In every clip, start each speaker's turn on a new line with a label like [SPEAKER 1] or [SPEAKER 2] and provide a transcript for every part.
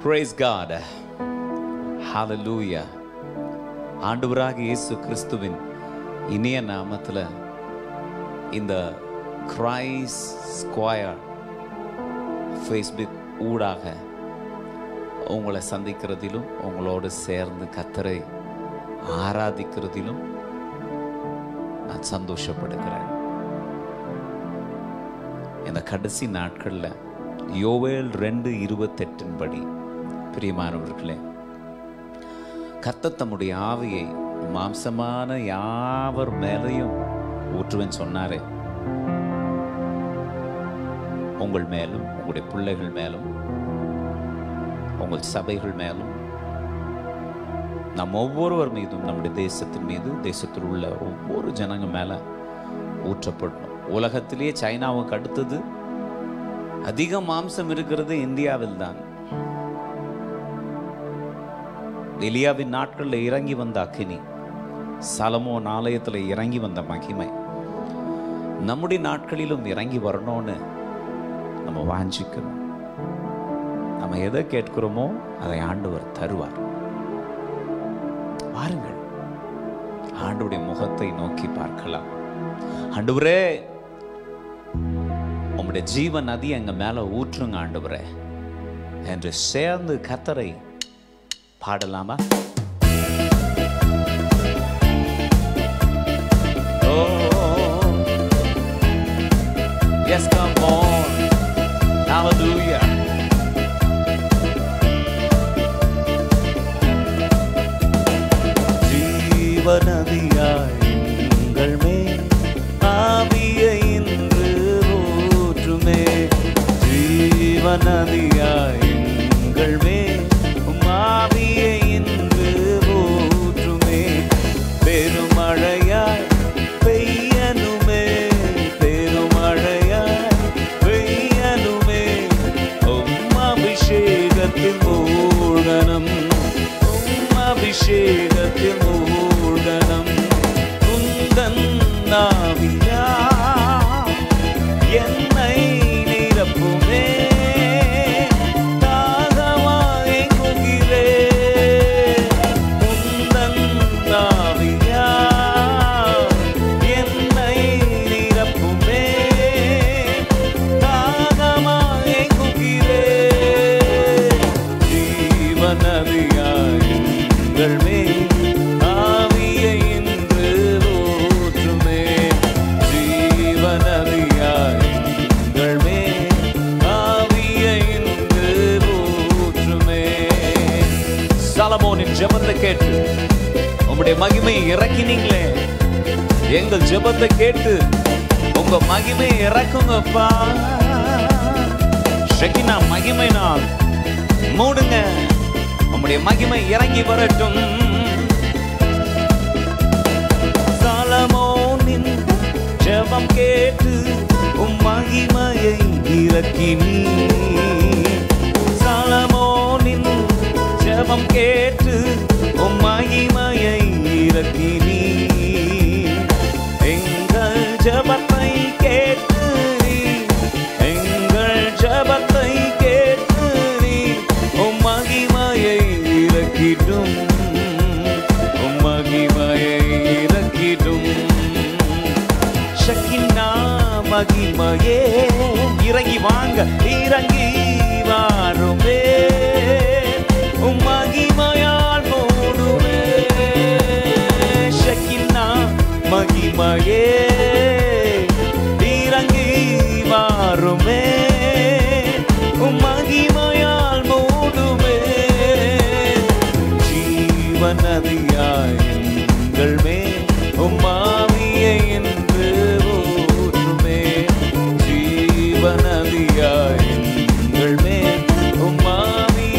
[SPEAKER 1] Praise God. Hallelujah. ஆண்டவராக இயேசு கிறிஸ்துவின் இனிய நாமத்தில் இந்த கிரைஸ் ஸ்கொயர் ஃபேஸ்புக் ஊடாக உங்களை சந்திக்கிறதிலும் உங்களோடு சேர்ந்து கத்தரை ஆராதிக்கிறதிலும் நான் சந்தோஷப்படுகிறேன் இந்த கடைசி நாட்களில் யோவேல் ரெண்டு இருபத்தெட்டின் படி பிரியமானவர்களே கர்த்தர் தம்முடைய ஆவியை மாம்சமான யாவர் மேலையும் ஊற்றுவேன் சொன்னாரே உங்கள் மேலும் உங்களுடைய பிள்ளைகள் மேலும் உங்கள் சபைகள் மேலும் நம் ஒவ்வொருவர் மீதும் நம்முடைய தேசத்தின் மீது தேசத்தில் உள்ள ஒவ்வொரு ஜனங்க மேல ஊற்றப்படணும் உலகத்திலேயே சைனாவுக்கு அடுத்தது அதிக மாம்சம் இருக்கிறது இந்தியாவில் தான் எலியாவின் நாட்களில் இறங்கி வந்த அக்கினி சலமோன் ஆலயத்தில் இறங்கி வந்த மகிமை நம்முடைய நாட்களிலும் இறங்கி வரணும்னு நம்ம வாஞ்சிக்கணும் நம்ம எதை கேட்கிறோமோ அதை ஆண்டவர் தருவார் பாருங்கள் ஆண்டுடைய முகத்தை நோக்கி பார்க்கலாம் ஆண்டவரே உம்முடைய ஜீவ நதி எங்க மேல ஊற்றுங்க ஆண்டவரே என்று சேர்ந்து கத்தரை பாடலாமா Yes, come on. Hallelujah. ஜீவநதியாய் எங்கள் மேல் ஆவியை இன்று ஊற்றுமே ஜீவநதியாய் எங்கள் மேல் உம் ஆவியை இன்று ஊற்றுமே பெருமழையாய் பெய்யனுமே பெருமழையாய் பெய்யனுமே உம் அபிஷேகத்தில் மூழ்கனம் உம் அபிஷேகத்தில் மூழ்கனம் குந்தன் நாவியா என்னை நிரப்புமே தாகமாய் குகிறே குந்தன் நாவியா என்னை நிரப்புமே தாகமாய் குகிறே ஜீவநதியாய் எங்கள் மேல் ஆவியை இன்று ஊற்றுமே ஜீவநதியாய் எங்கள் மேல் ஆவியை இன்று ஊற்றுமே சலமோனின் ஜெபத்தை கேட்டு உம்முடைய மகிமையை இறக்கினீங்களே எங்கள் ஜெபத்தை கேட்டு உங்க மகிமையை இறக்குங்கப்பா ஷெகினா மகிமை நாள் மூடுங்க உம்முடைய மகிமை இறங்கி வரட்டும் சாலமோனின் ஜெபம் கேட்டு உம் மகிமையை இறக்கினீ சாலமோனின் ஜெபம் கேட்டு உம் மகிமையை இறக்கினீ எங்கள் ஜெபத்தை கேட்டு நீ எங்கள் ஜெபத்தை கேட்டு நீ உம் மகிமையை இறக்கிட்டும் உம் மகிமையை இறக்கிட்டும் ஷக்கின்னா மகிமையே இறங்கி வாங்க இறங்கி வாருமே உம் மகிமையால் மூடுமே ஷக்கின்னா மகிமையே இறங்கி வாருமே உம் மகிமையால் மூடுமே ஜீவநதியாய் எங்கள் மேல் உம்மாவியை என்று ஊற்றுமே ஜீவநதியாய் எங்கள் மேல் உம்மாவியை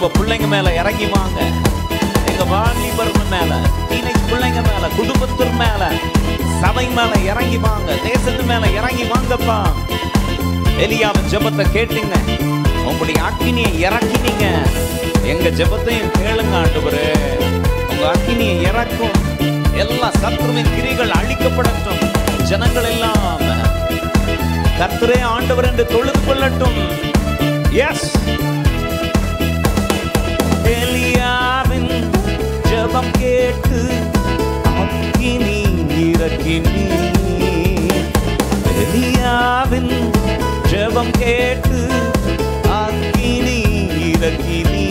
[SPEAKER 1] வாலிப பிள்ளைங்க மேல இறங்கி வாங்க எங்க வாலிபர் மேல டீனேஜ் பிள்ளைங்க மேல குடும்பத்தின் மேல சபை மேல இறங்கி வாங்க தேசத்து மேல இறங்கி வாங்கப்பா எலியாவின் ஜெபத்தை கேட்டீங்க உங்களுடைய அக்கினியை இறக்கினீங்க எங்க ஜெபத்தையும் கேளுங்க ஆண்டவரே உங்க அக்கினியை இறக்கும் எல்லா சத்துருவின் கிரிகள் அழிக்கப்படட்டும் ஜனங்கள் எல்லாம் கர்த்தரே ஆண்டவர் என்று தொழுது கொள்ளட்டும் எஸ் எலியாவின் ஜெபம் கேட்டு அக்கினி இறக்கினி எலியாவின் ஜெபம் கேட்டு அக்கினி இறக்கினி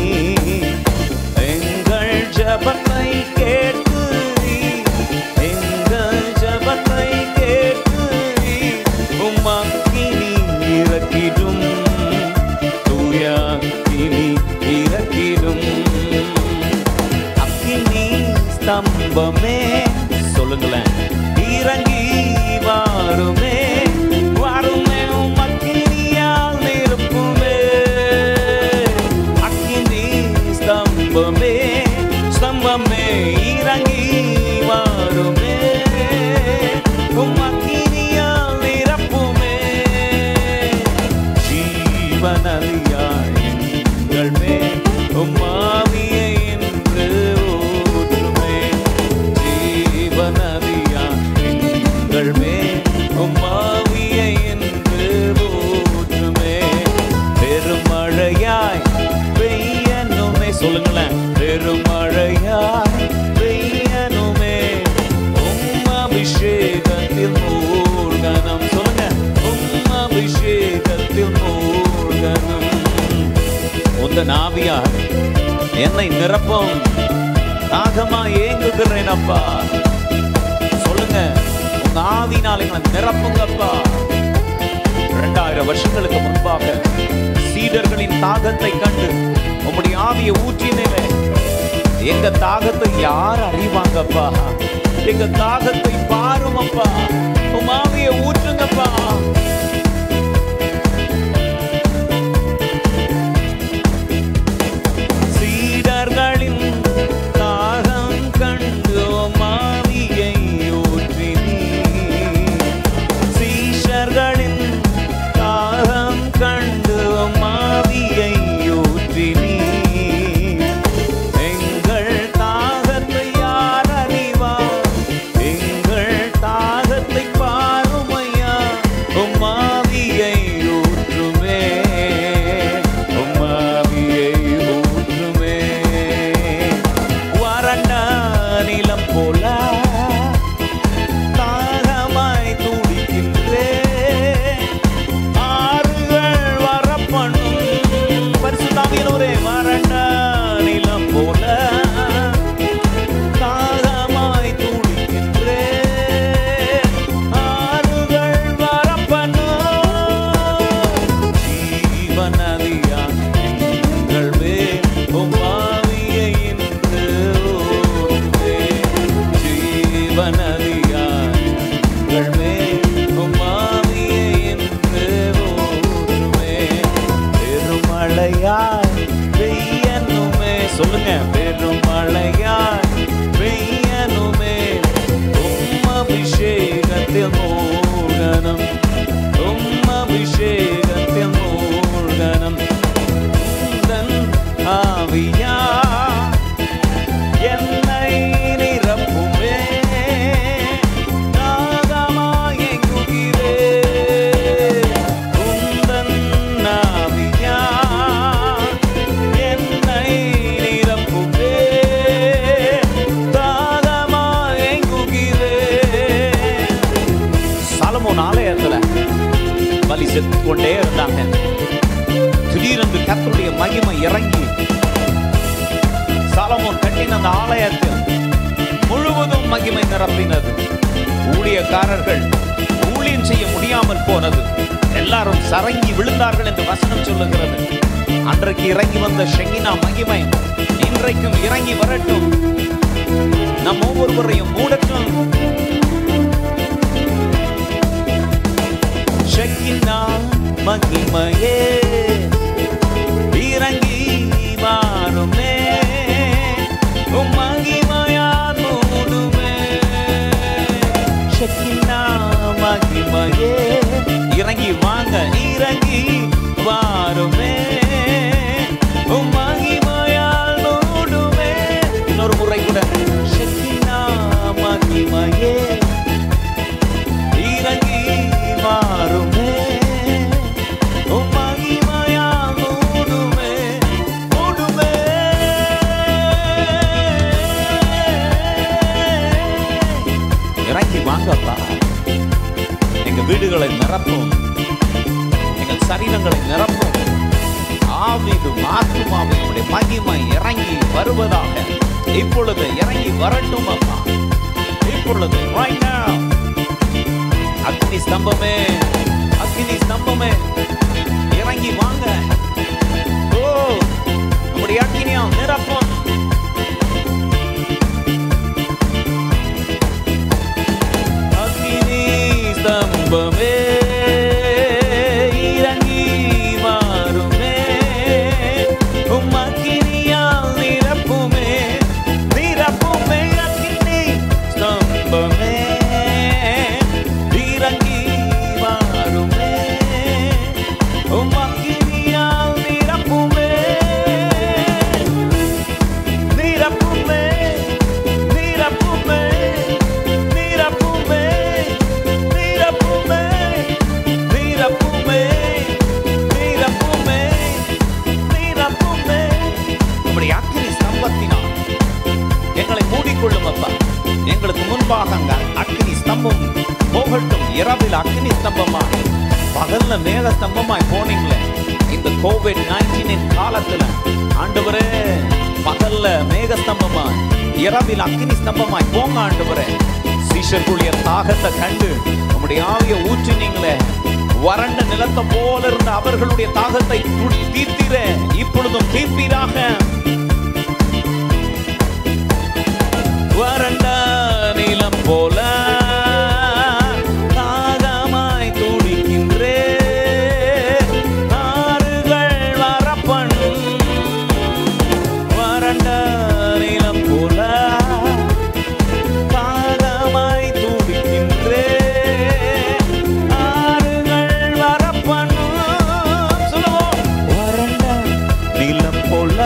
[SPEAKER 1] எங்கள் ஜெபத்தை கேட்டு எங்கள் ஜெபத்தை கேட்டு உம் அக்கினி இறக்கிடும் தூய அக்கினி இறக்கிடும் அக்கினி ஸ்தம்பமே சொல்லுங்களேன் இறங்கி வாருமே வாருமே உம் அக்கினியால் நிரப்புமே அக்கினி ஸ்தம்பமே ஸ்தம்பமே இறங்கி வாருமே உம் அக்கினியால் நிரப்புமே ஜீவனதியாய் எங்கள் மேல் உம் ஆவியை என்று ஊற்றுமே ஜீவனதியாய் எங்கள் மேல் உம் ஆவியை என்று ஊற்றுமே பெருமழையாய் பெய்யனுமே சொல்லுங்களேன் பெருமழையாய் பெய்யனுமே உம் அபிஷேகத்தில் மூழ்கனம் சொல்லுங்க உம் அபிஷேகத்தில் மூழ்கனம் உந்தன் ஆவியார் என்னை நிரப்பும் தாகமா ஏங்குகிறேன் அப்பா சொல்லுங்க உங்க ஆவினால் எங்களை நிரப்புங்கப்பா இரண்டாயிரம் வருஷங்களுக்கு முன்பாக சீடர்களின் தாகத்தை கண்டு உம்முடைய ஆவியை ஊற்றினே எங்க தாகத்தை யார் அறிவாங்கப்பா எங்க தாகத்தை பாரும் அப்பா உம் ஆவியை ஊற்றுங்கப்பா சீடர்களின் தாகம் கண்டு உம் ஆவியை ஊற்றினீ சீஷர்களின் தாகம் கண்டு மாவியை ஊற்றினி எங்கள் தாகத்தை யார் அறிவார் எங்கள் தாகத்தை பாருமையா உம்மாவியை ஊற்றுமே உம்மாவியை ஊற்றுமே வறண்ட நிலம் போல தாகமாய் துடிக்கின்றே ஆறுகள் வரப்பண்ணும் பரிசுத்தாமியனூரே வறண்ட நிலம் போல தாகமாய் துடிக்கின்றே ஆறுகள் வரப்பண்ணும் ஜீவநதியா எங்கள் மேல் உம் ஆவியை இன்று ஊற்றுமே. ஜீவநதியா எங்கள் மேல் உம் ஆவியை இன்று ஊற்றுமே. பெருமழையாய் பெய்யனுமே சொல்லுங்க பெருமழையாய் பெய்யனுமே உம் அபிஷேகத்தில் மூழ்கனம் உம் அபிஷேகத்தில் மூழ்கனம் உந்தன் ஆவியா என்னை நிரப்புமே தாகமாய் எங்குகிறே உந்தன் ஆவியா என்னை நிரப்புமே தாகமாய் எங்குகிறே சாலமோன் ஆலயத்துல பலி செத்து கொண்டே இருந்தாங்க திடீரென்று கர்த்தருடைய மகிமை இறங்கி சாலமோன் கட்டின அந்த ஆலயத்தில் முழுவதும் மகிமை நிரப்பினது ஊழியக்காரர்கள் ஊழியம் செய்ய முடியாமல் போனது எல்லாரும் சரங்கி விழுந்தார்கள் என்று வசனம் சொல்லுகிறது அன்றைக்கு இறங்கி வந்த ஷெகினா மகிமை இன்றைக்கும் இறங்கி வரட்டும் நம் ஒவ்வொருவரையும் மூடட்டும் ஷெகினா மகிமையே இறங்கி வா இறங்கி வாங்கப்பா எங்க வீடுகளை நிரப்பும் எங்கள் சரீரங்களை நிரப்பும் ஆவிது ஆத்துமாவின் உடைய மகிமை இறங்கி வருவதாக இப்பொழுது இறங்கி வரட்டும் அப்பா இப்பொழுது right now அக்னி ஸ்தம்பமே அக்னி ஸ்தம்பமே இறங்கி வாங்க ஓ நம்முடைய அக்னியாம் நிரப்பும் அக்னி ஸ்தம்பமே இறங்கி வாருமே உம் அக்னியால் நிரப்புமே நிரப்புமே அக்னி ஸ்தம்பமே இறங்கி வாருமே உம் அக்னியால் நிரப்புமே நிரப்புமே நிரப்புமே நிரப்புமே நிரப்புமே நிரப்புமே நிரப்புமே நிரப்புமே நம்முடைய அக்கினி ஸ்தம்பத்தினால் எங்களை மூடிக்கொள்ளும் அப்பா எங்களுக்கு முன்பாக அங்க அக்கினி ஸ்தம்பம் போகட்டும் இரவில் அக்கினி ஸ்தம்பமாய் பகல்ல மேக ஸ்தம்பமாய் போனீங்களே இந்த கோவிட் நைன்டீனின் காலத்துல ஆண்டவரே பகல்ல மேக ஸ்தம்பமாய் இரவில் அக்கினி ஸ்தம்பமாய் போங்க ஆண்டவரே சீஷர்களுடைய தாகத்தை கண்டு உம்முடைய ஆவிய ஊற்றினீங்களே வறண்ட நிலத்தை போல இருந்த அவர்களுடைய தாகத்தை து- தீர்த்தீரே இப்பொழுதும் தீர்ப்பீராக வறண்ட நிலம் போல தாகமாய் துடிக்கின்றே ஆறுகள் வரப்பண்ணும் வறண்ட நிலம் போல தாகமாய் துடிக்கின்றே ஆறுகள் வரப்பண்ணும் சொல்லுவோம் வறண்ட நிலம் போல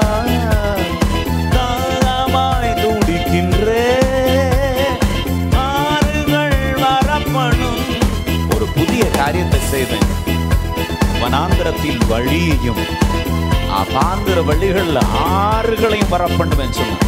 [SPEAKER 1] தாகமாய் துடிக்கின்றே ஆறுகள் வரப்பணும் ஒரு புதிய காரியத்தை செய்வேன் வனாந்திரத்தில் வழியையும் அபாந்திர வழிகள்ல ஆறுகளையும் வரப்பண்ணுவேன் சொன்னான்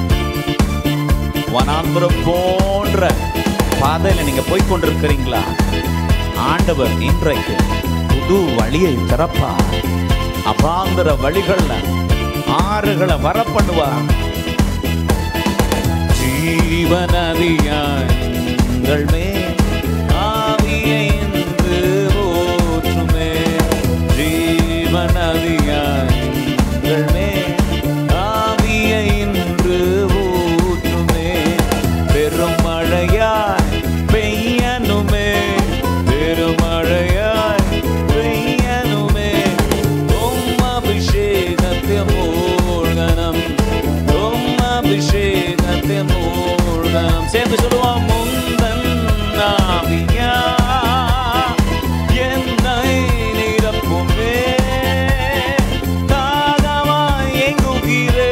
[SPEAKER 1] வனாந்திரம் போன்ற பாதையில நீங்க போய் கொண்டிருக்கிறீங்களா ஆண்டவர் இன்றைக்கு புது வழியை திறப்பா அபாந்திர வழிகள்ல ஆறுகளை வரப்பண்ணுவார் ஜீவநதியாங்கள் மேல் ஆவியை இன்று ஊற்றுமே ஜீவநதியாங்கள் மேல் ஆவியை இன்று ஊற்றுமே பெருமழையாய் பெய்யனுமே பெருமழையாய் பெய்யனுமே உம் அபிஷேகத்தை மூழ்கனம் உம் அபிஷேகத்தை மூழ்கனம் சேர்ந்து சொல்லுவோம் முந்தன் ஆவியா என்னை நிரப்புமே தாகமாய் எங்குகிறே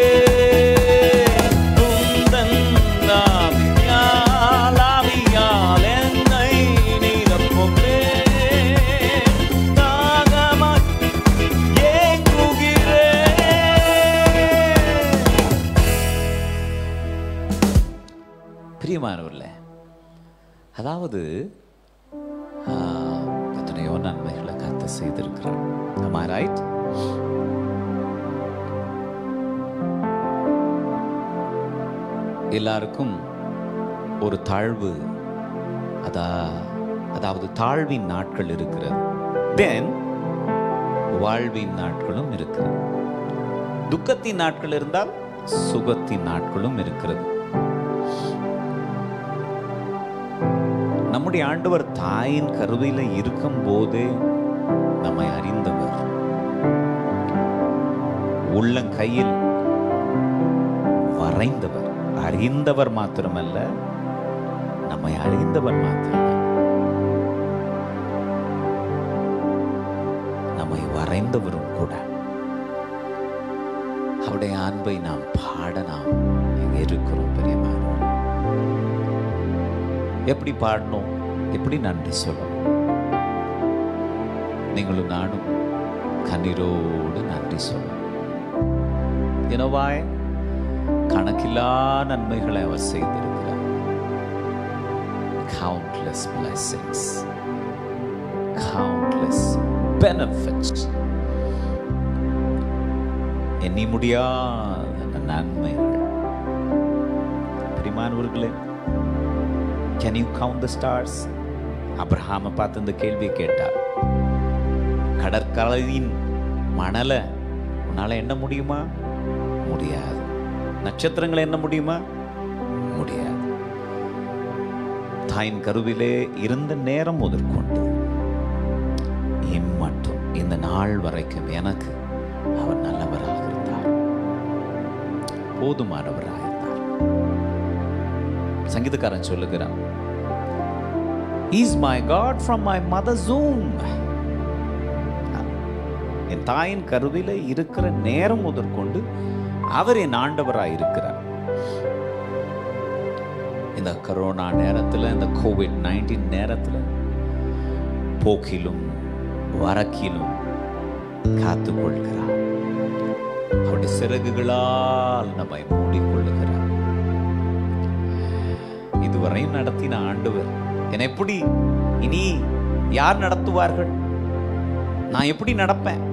[SPEAKER 1] உந்தன் ஆவியால் ஆவியால் என்னை நிரப்புமே தாகமாய் ஏங்குகிறே பிரியமானவர்களே அதாவது ஆ, எத்தனையோ நன்மைகளை கத்த செய்திருக்கிறார் Am I right? எல்லாருக்கும் ஒரு தாழ்வு அதா அதாவது தாழ்வின் நாட்கள் இருக்கிறது தென் வாழ்வின் நாட்களும் இருக்கிறது துக்கத்தின் நாட்கள் இருந்தால் சுகத்தின் நாட்களும் இருக்கிறது நம்முடைய ஆண்டவர் தாயின் கருவில இருக்கும் போதே நம்மை அறிந்தவர் உள்ளங்கையில் வரைந்தவர் அறிந்தவர் மாத்திரமல்ல நம்மை அறிந்தவர் மாத்திரமல்ல நம்மை வரைந்தவரும் கூட அவருடைய அன்பை நாம் பாட நாம் இங்க இருக்கிறோம் பெரியமானவர் எப்படி பாடணும் எப்படி நன்றி சொல்லணும் நீங்களும் நானும் கண்ணீரோடு நன்றி சொல்லணும் எனவாய் கணக்கில்லா நன்மைகளை அவர் செய்திருக்கிறார் countless blessings, countless benefits. எண்ணி முடியாத நன்மைகள் பிரிமானவர்களே can you count the stars அப்ரஹாமை பார்த்து இந்த கேள்வியை கேட்டார் கடற்கரையின் மணலை உன்னால எண்ண முடியுமா முடியாது நட்சத்திரங்களை எண்ண முடியுமா முடியாது தாயின் கருவிலே இருந்த நேரம் முதற்கொண்டு இம்மட்டும் இந்த நாள் வரைக்கும் எனக்கு அவர் நல்லவராக இருந்தார் போதுமானவராக இருந்தார் சங்கீதக்காரன் சொல்லுகிறான் is my God from my mother ஜூம் என் தாயின் கருவில இருக்கிற நேரம் முதற்கொண்டு அவர் என் ஆண்டவராக இருக்கிறார் இந்த கரோனா நேரத்தில் இந்த கோவிட் நைன்டீன் நேரத்தில் போக்கிலும் வரக்கிலும் காத்து கொள்கிறார் அவருடைய சிறகுகளால் நம்மை மூடிக்கொள்ளுகிறார் இதுவரையும் நடத்தின ஆண்டவர் என்னை எப்படி இனி யார் நடத்துவார்கள் நான் எப்படி நடப்பேன்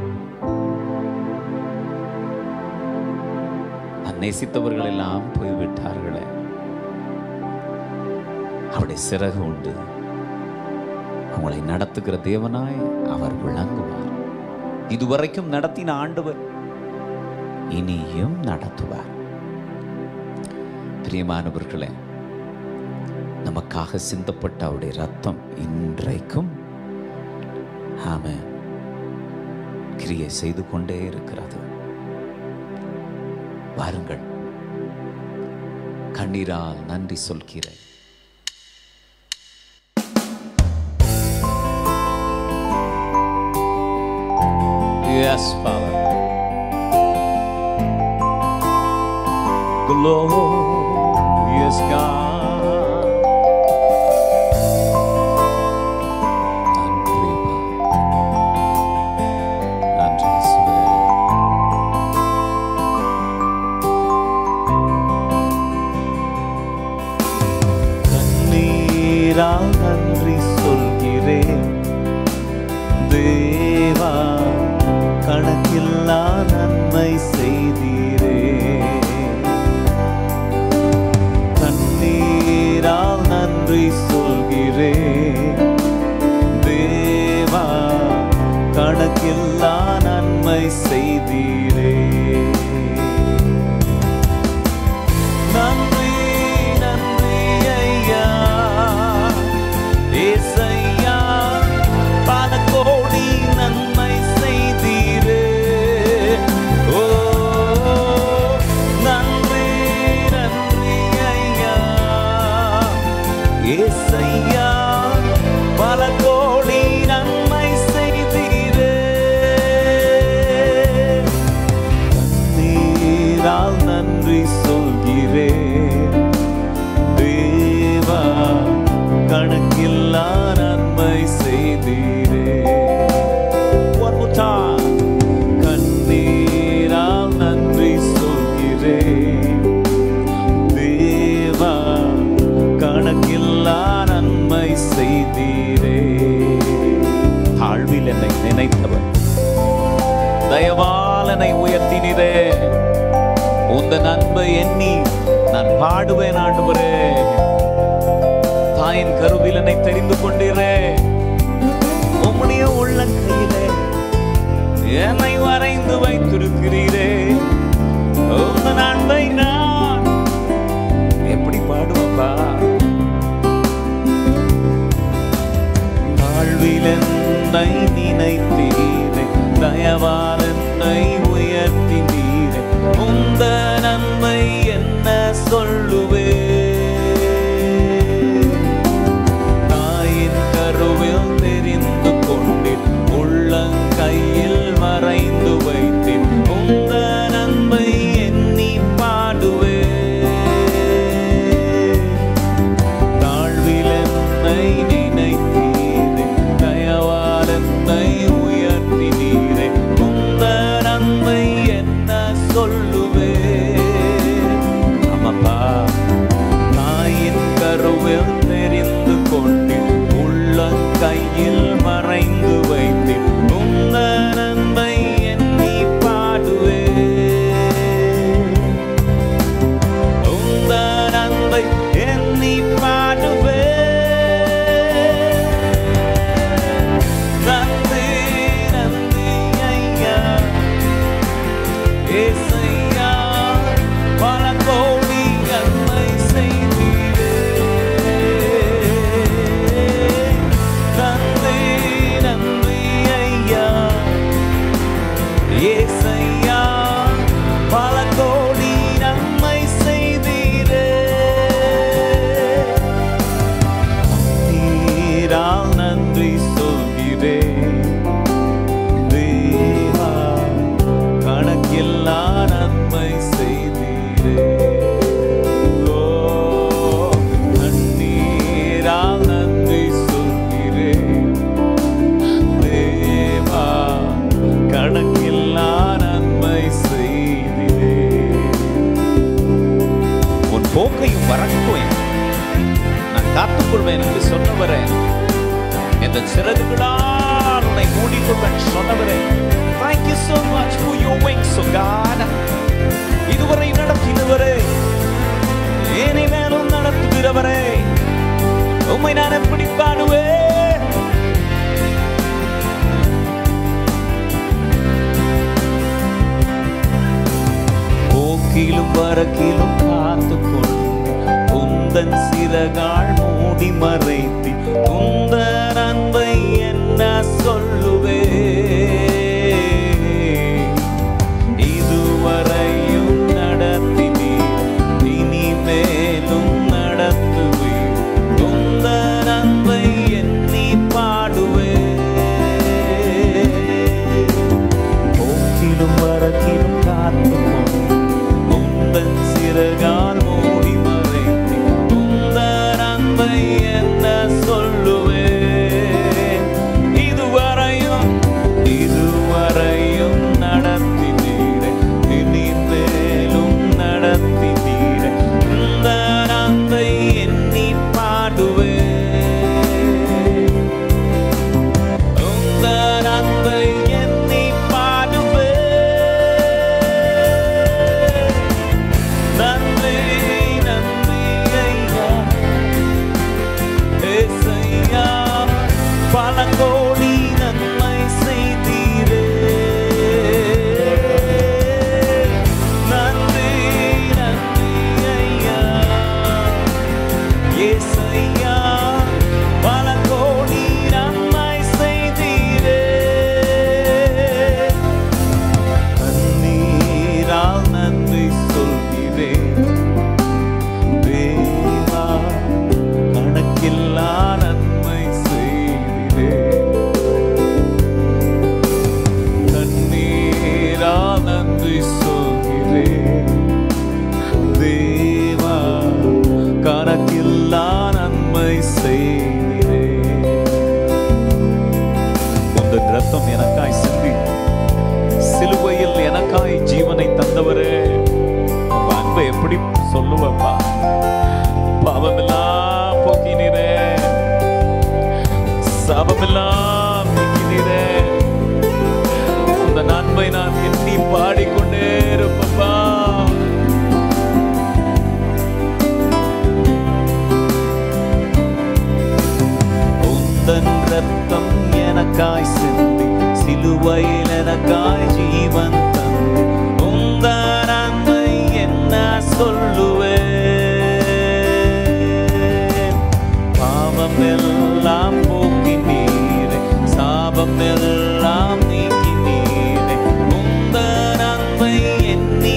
[SPEAKER 1] நான் நேசித்தவர்கள் எல்லாம் போய்விட்டார்களே அவருடைய சிறகு உண்டு அவங்களை நடத்துகிற தேவனாய் அவர் விளங்குவார் இதுவரைக்கும் நடத்தின ஆண்டவர் இனியும் நடத்துவார் பிரியமானவர்களே நமக்காக சிந்தப்பட்ட அவருடைய ரத்தம் இன்றைக்கும் ஆமென் கிரியை செய்து கொண்டே இருக்கிறது வாருங்கள் கண்ணீரால் நன்றி சொல்கிறேன் Yes, Father. Glorious God. நன்றி, அப்பா. நன்றி, இயேசுவே. கண்ணீரால் நன்றி சொல்கிறேன் தேவா கணக்கில்லா நன்மை செய்தீரே கண்ணீரால் நன்றி சொல்கிறேன் தேவா கணக்கில்லா நன்மை செய்தீரே நன்றி நன்றி ஐயா ஏசையா பல கோடி நன்மை செய்தீரே ஓ நன்றி நன்றி ஐயா ஏசையா பல கோடி நன்மை செய்தீரே நீரால் நன்றி சொல்கிறேன் தேவா கணக்கில்லா நன்மை செய்தீரே One more time. கண்ணீரால் நன்றி சொல்கிறேன் தேவா கணக்கில்லா நன்மை செய்தீரே தாழ்வில் என்னை நினைத்தவர் தயவால் என்னை உயர்த்தினீரே உந்த நன்மை எண்ணி நான் பாடுவேன் ஆண்டவரே தாயின் கருவில் என்னை தெரிந்து கொண்டீரே உம்முடைய உள்ள கையிலே என்னை வரைந்து வைத்திருக்கிறீரே உந்த நன்மை நான் எப்படி பாடுவப்பா வாழ்வில் என்னை நினைத்தீரே தயவால் என்னை உயர்த்தினீரே உந்த நன்மை என்ன சொல்லுவே தாயின் கருவில் தெரிந்து கொண்டேன் உள்ளங்கையில் மறைந்து வைத்தேன் உந்த நன்மை எண்ணி பாடுவே தாழ்வில் என்னை நினைத்தீரே தயவால் என்னை உயர்த்தினீரே காத்துக்கொள்வேன் என்று சொன்னவரே இந்த சிறகுகளால் உன்னை மூடிக்கொள்வேன் சொன்னவரே Thank you so much for your wings, oh God. இதுவரை நடத்தினவரே இனிமேலும் நடத்துகிறவரே உம்மை நான் எப்படி பாடுவேன் போக்கிலும் வரக்கிலும் காத்துக்கொண்டு உந்தன் சிறகால் மூடி மறைத்தி உந்தன் அன்பை என்ன சொல்லுவே இதுவரையும் நடத்தினீர் இனிமேலும் நடத்துவீர் உந்தன் அன்பை எண்ணி பாடுவே போக்கிலும் வரக்கிலும் காத்துக்கொண்டு உந்தன் சிறகால் மூடி மறைத்தி உந்தன் அன்பை என்ன சொல்லுவே இதுவரையும் இதுவரையும் நடத்தினீரே இனிமேலும் நடத்தினீரே உந்தன் அன்பை எண்ணி பாடுவே உந்தன் அன்பை எண்ணி பாடுவே நன்றி நன்றி ஐயா ஏசையா பல கோடி நன்மை செய்தீரே நன்றி நன்றி ஐயா ஏசையா பல கோடி நன்மை செய்தீரே கண்ணீரால் நன்றி சொல்கிறேன் தேவா கணக்கில்லா நன்மை செய்கிறேன் கண்ணீரால் நன்றி சொல்கிறேன் தேவா கணக்கில்லா நன்மை செய்கிறேன் உங்கள் ரத்தம் எனக்காய் சிந்தி சிலுவையில் எனக்காய் ஜீவனை தந்தவரே உங்க அன்பை எப்படி சொல்லுவப்பா பாவமெல்லாம் போக்கினீரே சாபமெல்லாம் நீக்கினீரே அந்த நன்மை நான் எண்ணி பாடிக்கொண்டே இருப்பப்பா உந்தன் ரத்தம் எனக்காய் சிந்தி சிலுவையில் எனக்காய் ஜீவன் தந்து உந்தன் அன்பை என்ன சொல்லுவேன் பாவம் எல்லாம் போக்கி நீரே சாபம் எல்லாம் நீக்கி நீரே உந்தன் அன்பை எண்ணி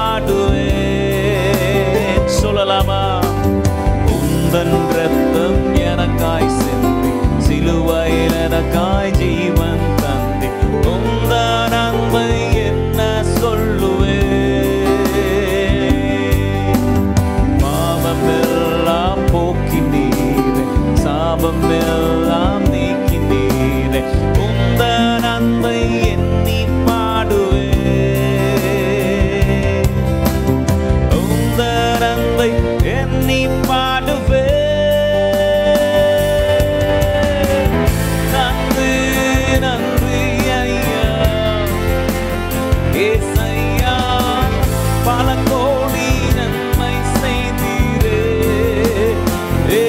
[SPEAKER 1] பாடுவேன் சொல்லலாமா உந்தன் ரத்தம் எனக்காய் சிந்தி சிலுவையில் எனக்காய் ஜீவன் தந்தி உந்தன் அன்பை என்ன சொல்லுவே பாவம் எல்லாம் போக்கி நீரே சாபம் எல்லாம் நீக்கி நீரே உந்தன் அன்பை எண்ணி பாடுவே உந்தன் அன்பை எண்ணி பாடுவே நன்றி நன்றி ஐயா ஏசையா பல கோடி நன்மை செய்தீரே ஏ,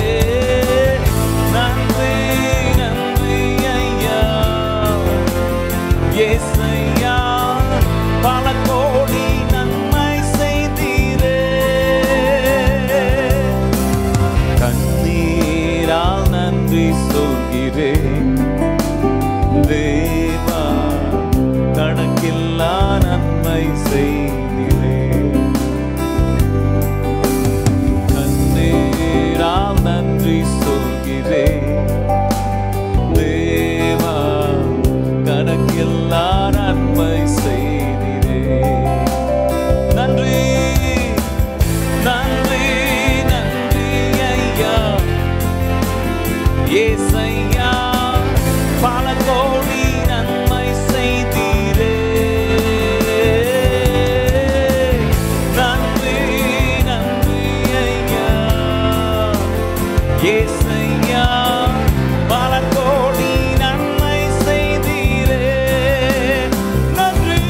[SPEAKER 1] நன்றி நன்றி ஐயா ஏசையா பல கோடி நன்மை செய்தீரே கண்ணீரால் நன்றி சொல்கிறேன் தேவா கணக்கில்லா நன்மை செய்கிறேன் கண்ணீரால் நன்றி சொல்கிறேன் தேவா கணக்கில்லா நன்மை செய்கிறேன் நன்றி நன்றி நன்றி ஐயா ஏசையா பல கோடி நன்மை செய்தீரே நன்றி நன்றி ஐயா ஏசையா பல கோடி நன்மை செய்தீரே நன்றி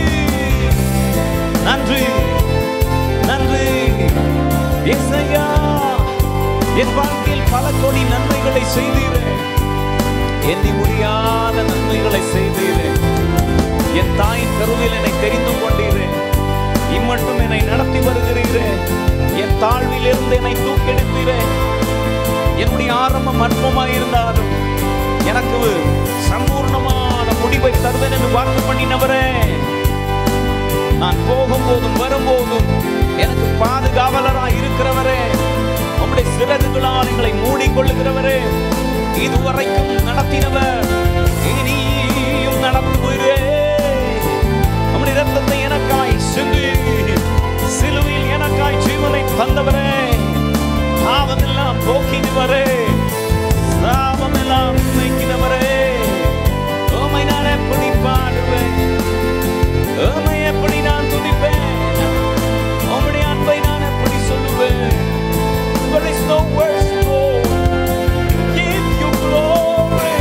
[SPEAKER 1] நன்றி நன்றி ஏசையா என் வாழ்க்கையில் பல கோடி நன்மைகளை செய்தீரே எண்ணி முடியாத நன்மைகளை செய்தீரே என் தாயின் கருவில் என்னை தெரிந்து கொண்டீரே இம்மட்டும் என்னை நடத்தி வருகிறீரே என் தாழ்வில் இருந்து என்னை தூக்கெடுத்தீரே என்னுடைய ஆரம்பம் அற்பமாய் இருந்தாலும் எனக்கு சம்பூர்ணமான முடிவை தருவேன் என்று வாக்கு பண்ணினவரே நான் போகும்போதும் வரும்போதும் எனக்கு பாதுகாவலராய் இருக்கிறவரே உம்முடைய சிறகுகளால் எங்களை மூடிக்கொள்ளுகிறவரே இதுவரைக்கும் நடத்தினவர் இனியும் நடத்துகிறே உம்முடைய ரத்தத்தை எனக்காய் சிந்தி சிலுவையில் எனக்காய் ஜீவனை தந்தவரே பாவமெல்லாம் போக்கினவரே சாபமெல்லாம் நீக்கினவரே உம்மை நான் எப்படி பாடுவேன் உம்மை எப்படி நான் துதிப்பேன் உம்முடைய அன்பை நான் எப்படி சொல்லுவேன் There is no words, Lord. Give you glory.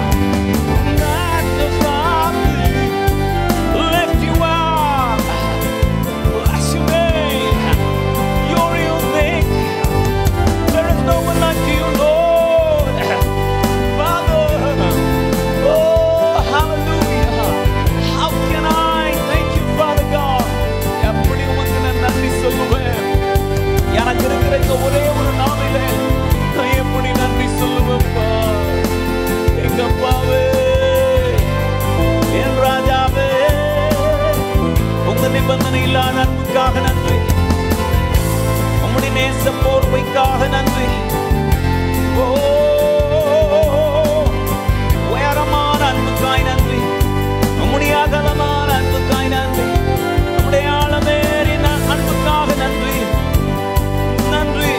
[SPEAKER 1] Magnify me. Lift you up. Bless your name. You're unique. There is no one like you, Lord. Father. Oh, hallelujah. How can I thank you, Father God? எப்படி உமக்கு நான் நன்றி சொல்லுவேன் எனக்கு இருக்கிற இந்த ஒரே ஒரு நாளிலே நான் எப்படி நன்றி சொல்லுவேன்ப்பா எங்க அப்பாவே என் ராஜாவே உங்க நிபந்தனை இல்லாத அன்புக்காக நன்றி உம்முடைய நேச போர்வைக்காக நன்றி ஓ உயரமான அன்புக்காய் நன்றி உம்முடைய அகலமான அன்புக்காய் நன்றி உம்முடைய ஆழமேறின அன்புக்காக நன்றி நன்றி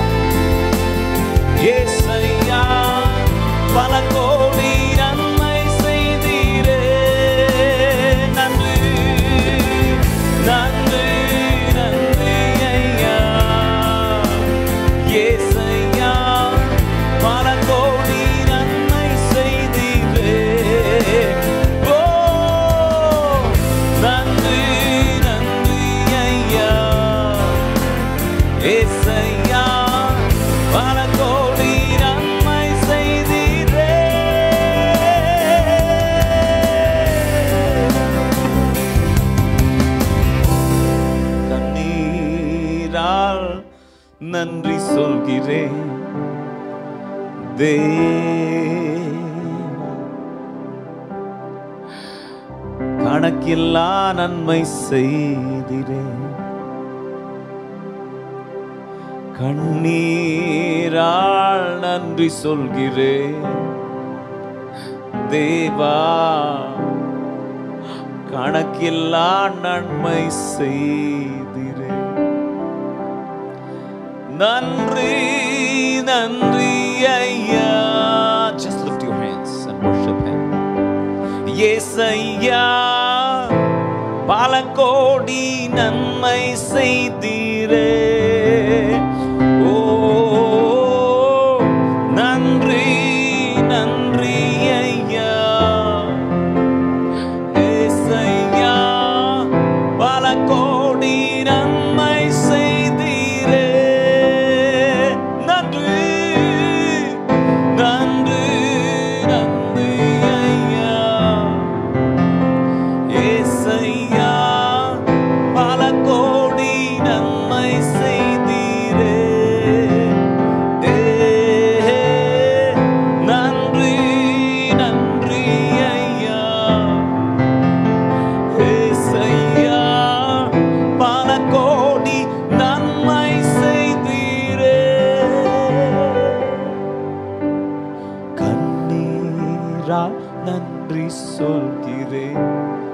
[SPEAKER 1] ஏசையா பல கோடி நன்மை செய்தீரே நன்றி நன்றி நன்றி ஐயா ஏசையா பல கோடி நன்மை செய்தீரே ஓ நன்றி நன்றி ஐயா ஏசையா பல கோடி நன்மை செய்தீரே கண்ணீரால் நன்றி சொல்கிறேன் தே கணக்கில்லா நன்மை செய்திரேன் கண்ணீரால் நன்றி சொல்கிறேன் தேவா கணக்கில்லா நன்மை செய்திரேன் நன்றி நன்றி ஐயா just lift your hands and worship him ஏசையா பல கோடி நன்மை செய்தீரே ஓ நன்றி நன்றி ஐயா ஏசையா பல கோடி நன்மை செய்தீரே நன்றி நன்றி நன்றி ஐயா ஏசையா பல கோடி நன்மை செய்தீரே ஏ, நன்றி நன்றி ஐயா ஏசையா பல கோடி நன்மை செய்தீரே கண்ணீரால் நன்றி சொல்கிறேன்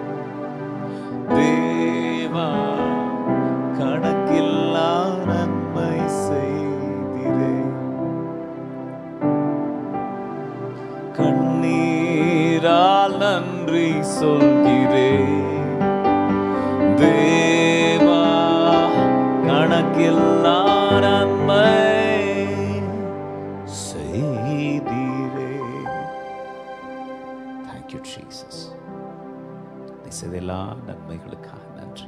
[SPEAKER 1] தேவா கணக்கில்லா நன்மை செய்கிறேன் கண்ணீரால் நன்றி சொல்கிறேன் தேவா கணக்கில்லா நன்மை ஜீசஸ் நீ செய்த எல்லா நன்மைகளுக்காக நன்றி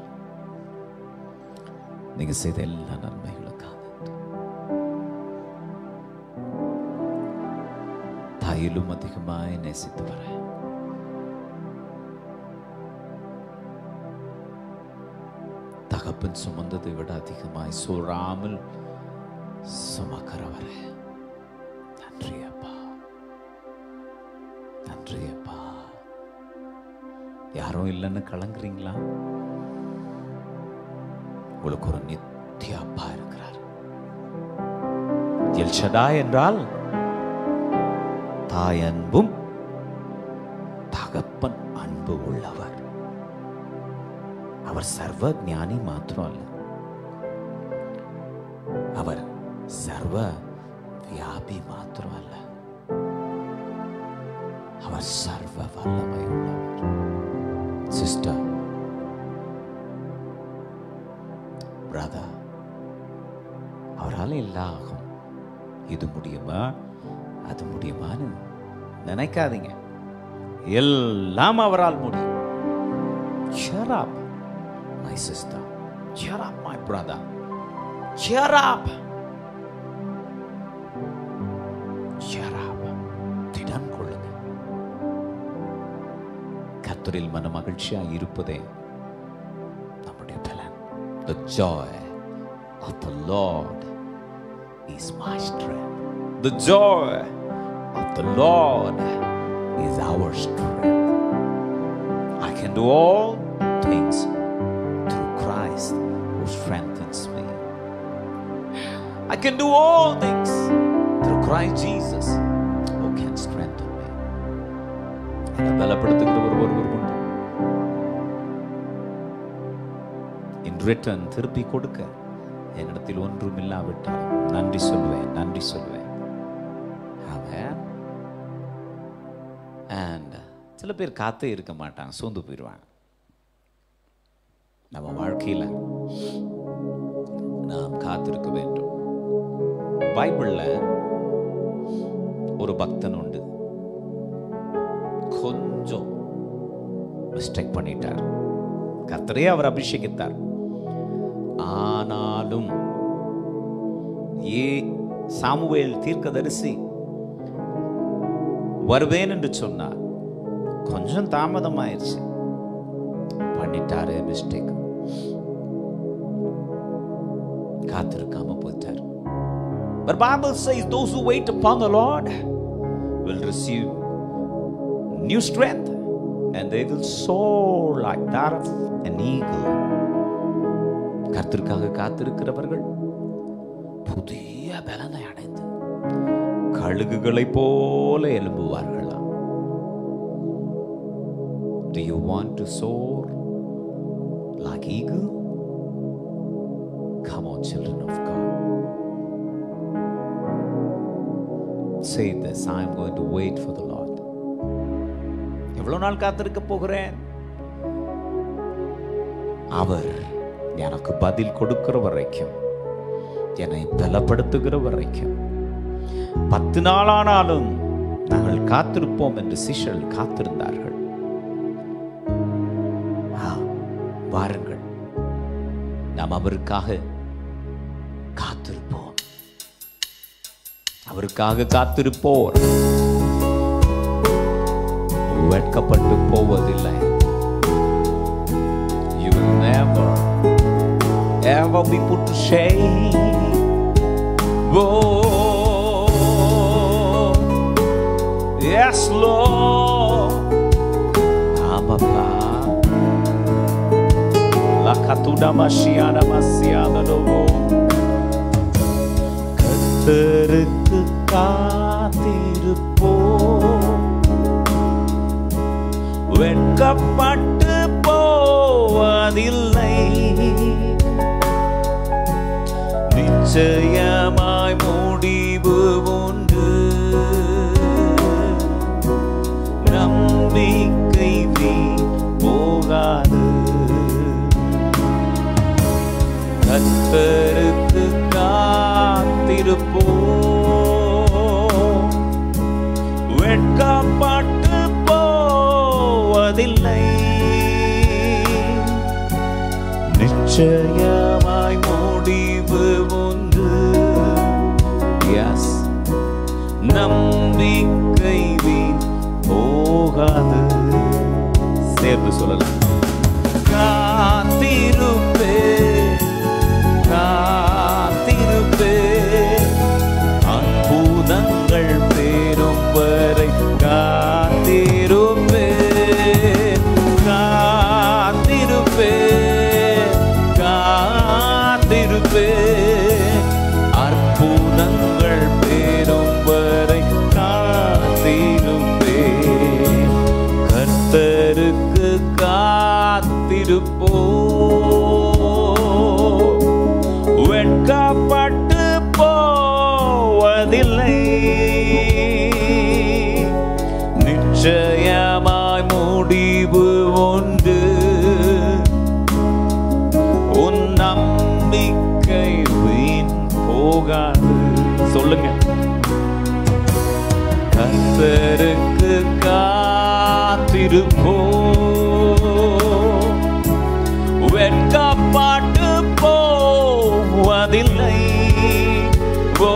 [SPEAKER 1] நீங்க செய்த எல்லா நன்மைகளுக்காக நன்றி தாயிலும் அதிகமாய் நேசித்து வரேன் தகப்பன் சுமந்ததை விட அதிகமாய் சூறாமல் சுமக்கிறவரே நன்றி அப்பா நன்றி அப்பா யாரும் இல்லைன்னு கலங்குறீங்களா உங்களுக்கு ஒரு நித்திய அப்பா இருக்கிறார் எல்ஷடா என்றால் தாய் அன்பும் தகப்பன் அன்பு உள்ளவர் அவர் சர்வ ஞானி மாத்திரம் அல்ல அவர் சர்வ வியாபி மாத்திரம் அல்ல அவர் சர்வ வல்லமை உள்ளவர் சிஸ்டர் பிரதர் அவரால் எல்லாம் ஆகும் இது முடியுமா அது முடியுமான்னு நினைக்காதீங்க எல்லாம் அவரால் முடியும் Cheer up, my sister. Cheer up, my brother. Cheer up. Cheer up. திடன் கொள்ளுங்க கர்த்தரில் மன மகிழ்ச்சியா இருப்பதே நம்முடைய பலன் The joy of the Lord is my strength. The joy of the Lord is our strength. I can do all things through Christ who strengthens me. I can do all things through Christ Jesus who can strengthen me. என்னை பலப்படுத்துகிற ஒரு ஒருவர் உண்டு in return திருப்பி கொடுக்க என்னிடத்தில் ஒன்றும் இல்லாவிட்டால் நன்றி சொல்வேன் நன்றி சொல்வேன் ஆமென் அண்ட் சில பேர் காத்தே இருக்க மாட்டாங்க சோர்ந்து போயிடுவாங்க நம்ம வாழ்க்கையில் நாம் காத்திருக்க வேண்டும் பைபிள்ல ஒரு பக்தன் உண்டு கொஞ்சம் மிஸ்டேக் பண்ணிட்டார் கர்த்தரே அவர் அபிஷேகித்தார் ஆனாலும் ஏ சாமுவேல் தீர்க்கதரிசி வருவேன் என்று சொன்னார் கொஞ்சம் தாமதமாயிருச்சு பண்ணிட்டாரு மிஸ்டேக் காத்திருக்காம போயிட்டார் But Bible says those who wait upon the Lord will receive new strength and they will soar like that of an eagle. கர்த்தருக்காக காத்திருக்கிறவர்கள் புதிய பலனை அடைந்து கழுகுகளைப் போல எழும்புவார்களாம் Do you want to soar like eagle? Come on, children of God. Say this I am going to wait for the Lord. எவ்வளவு நாள் காத்திருக்க போகிறேன் அவர் எனக்கு பதில் கொடுக்கிற வரைக்கும் என்னை பலப்படுத்துகிற வரைக்கும் பத்து நாளானாலும் நாங்கள் காத்திருப்போம் என்று சிஷல் காத்திருந்தார்கள் ஆ, வாருங்கள் நாம் அவருக்காக காத்திருப்போம் அவருக்காக காத்திருப்போர் வெட்கப்பட்டு போவதில்லை You will never ever be put to shame. Oh, yes, Lord. Amapa. La katuda mashiana masiana dovo. கத்தருக்கு காத்திருப்போ வெட்கப்பட்டு போவதில்லை நிச்சயமாய் முடிவு உண்டு நம்பிக்கை வீண் போகாது கத்தருக்கு காத்திருப்போ வெட்கப்பட்டு போவதில்லை போவதில்லை நிச்சயமாய் முடிவு உண்டு எஸ் நம்பிக்கை வீண் போகாது சேர்ந்து சொல்லலாம் காத்திருப்பே காத்திருப்பே அற்புதங்கள் பேரும் வரை காத்திருப்பே காத்திருப்பே காத்திருப்பே அற்புதங்கள் பேரும் வரை காத்திருப்பே கர்த்தருக்கு காத்திருப்போ வெட்கப்பட்டு போவதில்லை நிச்சயமாய் முடிவு உண்டு உன் நம்பிக்கை வீண் போகாது சொல்லுங்க கர்த்தருக்கு காத்திருப்போ வெட்கப்பாட்டு போவதில்லை ஓ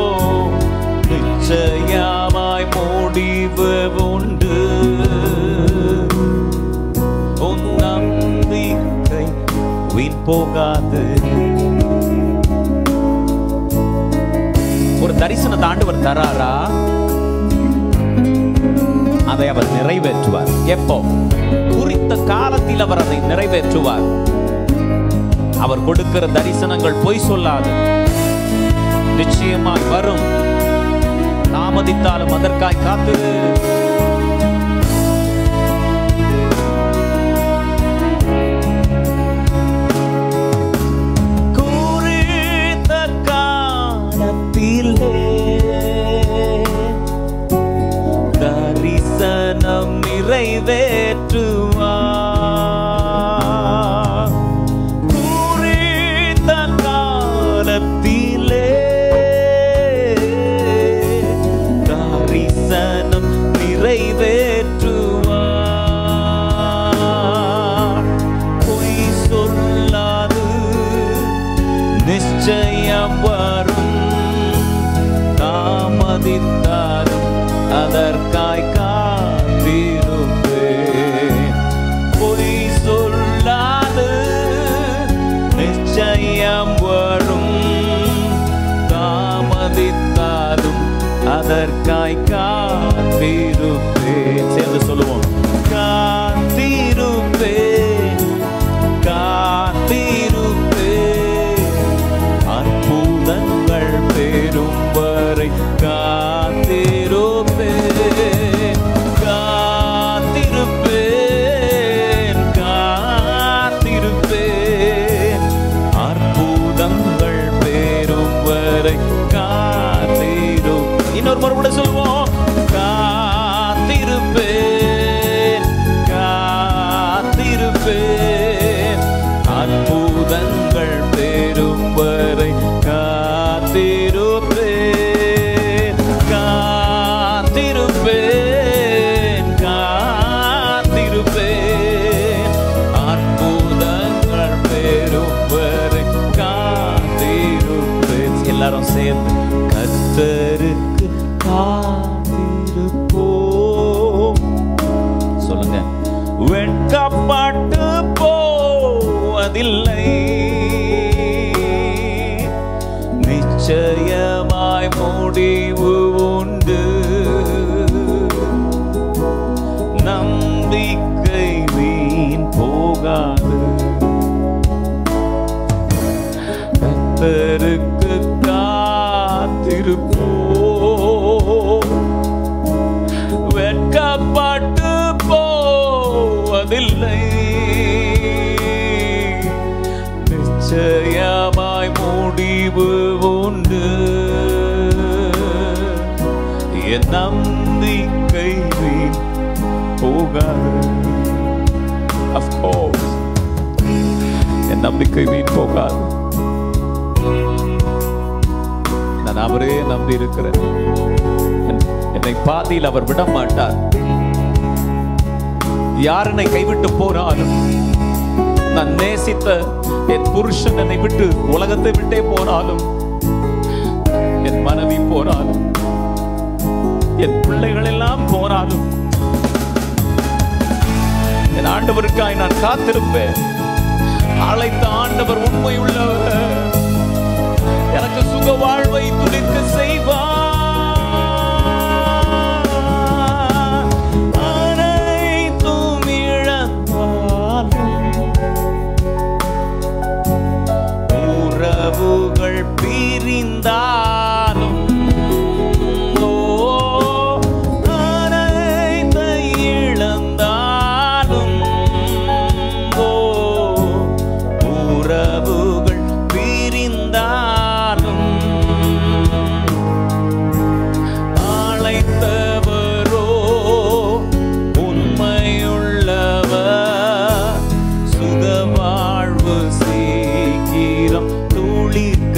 [SPEAKER 1] நிச்சயமாய் முடிவு உண்டு உன் நம்பிக்கை வீண் போகாது ஒரு தரிசனத்தை ஆண்டவர் தராரா அதை அவர் நிறைவேற்றுவார் எப்போ குறித்த காலத்தில் அவர் அதை நிறைவேற்றுவார் அவர் கொடுக்கிற தரிசனங்கள் பொய் சொல்லாது நிச்சயமாய் வரும் தாமதித்தாலும் அதற்காய் காத்திரு குறித்த காலத்திலே தரிசனம் நிறைவேற்றுவார் குறித்த காலத்திலே தரிசனம் நிறைவேற்றுவார் பொய் சொல்லாது நிச்சயம் வரும் தாமதித்தாலும் அதற்காய் காத்திருப்பேன் பொய் சொல்லாது நிச்சயம் வரும் தாமதித்தாலும் அதற்காய் காத்திருப்பேன் சேர்ந்து சொல்லுவோம் காத்திருப்பேன் காத்திருப்பேன் அற்புதங்கள் பெரும் வரை காத்திருப்பேன் காத்திருப்பேன் காத்திருப்பேன் அற்புதங்கள் பெரும் வரை காத்திரும் இன்னொரு முறை கூட சொல்லுவோம் காத்திருப்பேன் காத்திருப்பேன் அற்புதங்கள் பெரும் வரை காத்திருப்பேன் காத்திருப்பேன் காத்திருப்பேன் அற்புதங்கள் பெரும் வரை காத்திருப்பேன் எல்லாரும் சேர்ந்து கத்தருக்கு காத்திருப்போம் சொல்லுங்க வெட்கப்பட்டு போவதில்லை நிச்சயமாய் முடிவு உண்டு நம்பிக்கை வீண் போகாது கத்தருக்கு காத்திருப்போ வெட்கப்பட்டு போவதில்லை நிச்சயமாய் முடிவு உண்டு என் நம்பிக்கை வீண் போகாது Of course. என் நம்பிக்கை வீண் போகாது நான் அவரே நம்பி இருக்கிறேன் என்- என்னை பாதியில் அவர் விட மாட்டார் யார் என்னை கைவிட்டு போனாலும் நான் நேசித்த என் புருஷன் என்னை விட்டு உலகத்தை விட்டே போனாலும் என் மனைவி போனாலும் என் பிள்ளைகள் எல்லாம் போனாலும் என் ஆண்டவருக்காய் நான் காத்திருப்பேன் அழைத்த ஆண்டவர் உண்மை உள்ளவர் எனக்கு சுக வாழ்வை துளிர்க்க செய்வார் அனைத்தும் இழந்தாலும் உறவுகள் பிரிந்தாலும் ஓ, அனைத்தை இழந்தாலும் ஓ, உறவுகள் பிரிந்தாலும் அழைத்தவரோ உண்மையுள்ளவர் சுகவாழ்வு சீக்கிரம் துளிர்க்க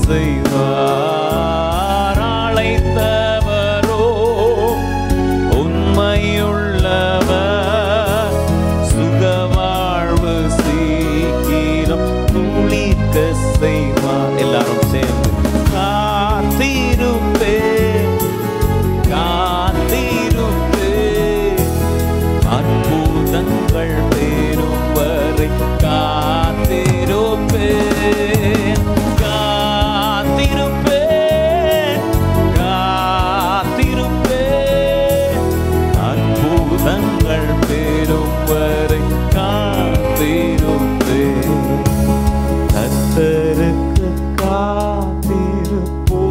[SPEAKER 1] செய்வார் அழைத்தவரோ உண்மையுள்ளவர் சுகவாழ்வு சீக்கிரம் துளிர்க்க செய்வார் எல்லாரும் சேர்ந்து காத்திருப்பேன் காத்திருப்பேன் அற்புதங்கள் பெறும் வரை காத்திருப்பேன் காத்திருப்பேன் காத்திருப்பேன் அற்புதங்கள் பெறும் வரை காத்திருப்பேன் கர்த்தருக்கு காத்திருப்போ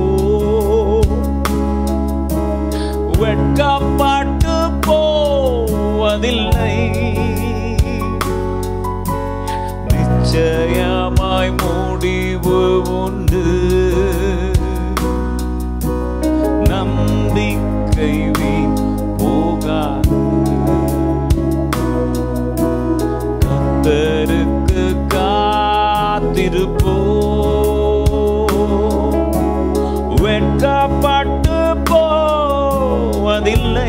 [SPEAKER 1] வெட்கப்பட்டு போவதில்லை நிச்சயமாய் முடிவு உண்டு நம்பிக்கை வீண் போகாது கர்த்தருக்கு காத்திருப்போ வெட்கப்பட்டு போவதில்லை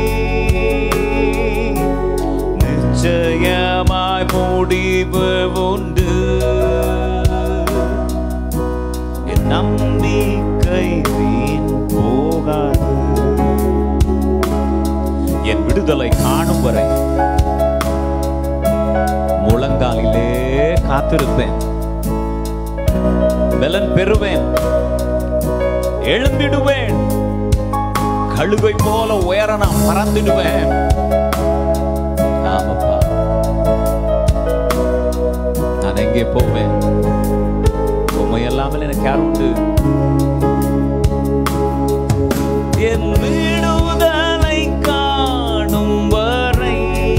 [SPEAKER 1] நிச்சயமாய் முடிவு உண்டு என் நம்பிக்கை வீண் போகாது என் விடுதலை காணும் வரை முழங்காலிலே காத்திருப்பேன் பலன் பெறுவேன் எழுந்திடுவேன் கழுகை போல உயர நான் பறந்துடுவேன் ஆமாப்பா நான் எங்கே போவேன் உண்மை இல்லாமல் எனக்கு யார் உண்டு என் விடுதலை காணும் வரை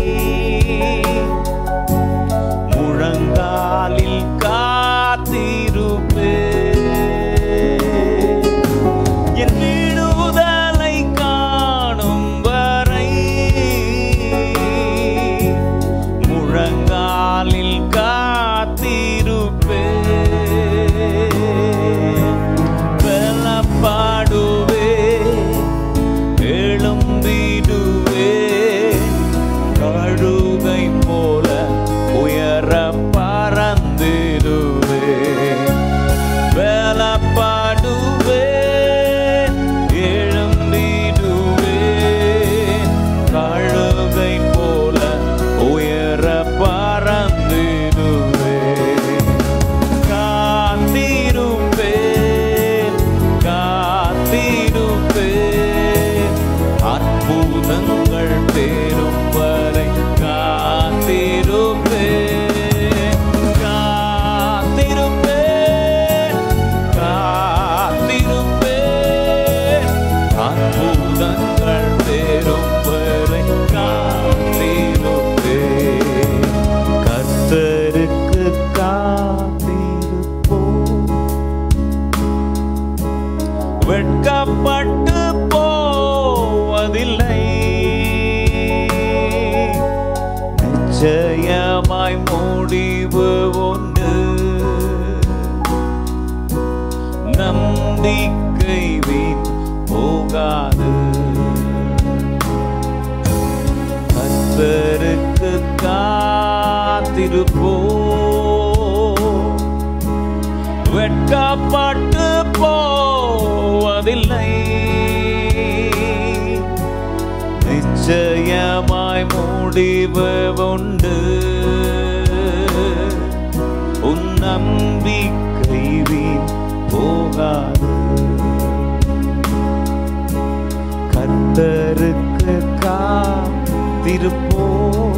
[SPEAKER 1] முழங்காலில் காத்திருப்பே என் விடுதலை காணும் வரை முழங்காலில் காத்திருப்பே பலப்பாடுவே எழும்பிடுவே கழுகை போல உயர பறந்திடுவே பலப்பாடுவே எழும்பிடுவே கழுகை போல உயர பறந்திடுவே காத்திருப்பேன் காத்திருப்பேன் அற்புதங்கள் பெறும் வரை காத்திருப்பேன் காத்திருப்பேன் காத்திருப்பேன் அற்புதங்கள் பெறும் வரை காத்திருப்பேன் கர்த்தருக்கு காத்திருப்போம் வெட்கப்பட்டு போவதில்லை நிச்சயமாய் முடிவு உண்டு நம்பிக்கை வீண் போகாது கர்த்தருக்கு காத்திருப்போ வெட்கப்பட்டு போவதில்லை நிச்சயமாய் முடிவு உண்டு உன் நம்பிக்கை வீண் போகாது கர்த்தருக்கு காத்திருப்போ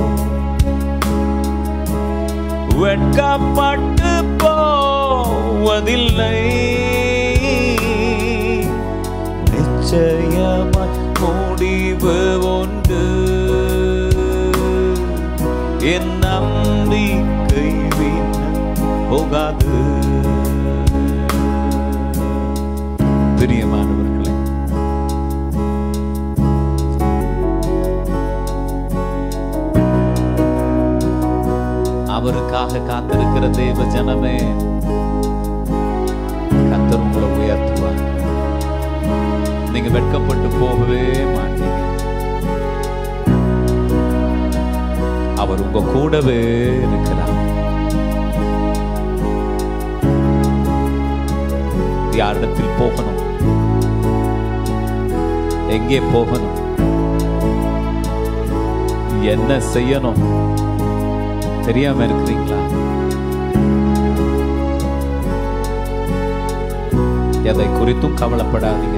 [SPEAKER 1] வெட்கப்பட்டு போவதில்லை நிச்சயமாய் முடிவு உண்டு என் நம்பிக்கை வீண் போகாது பிரியமானவர்களே அவருக்காக காத்திருக்கிற தேவ ஜனமே கத்தர் உங்களை உயர்த்துவார் நீங்க வெட்கப்பட்டு போகவே மாட்டீங்க அவர் உங்க கூடவே இருக்கிறார் யாரிடத்தில் போகணும் எங்கே போகணும் என்ன செய்யணும் தெரியாம இருக்கிறீங்களா எதை குறித்தும் கவலைப்படாதீங்க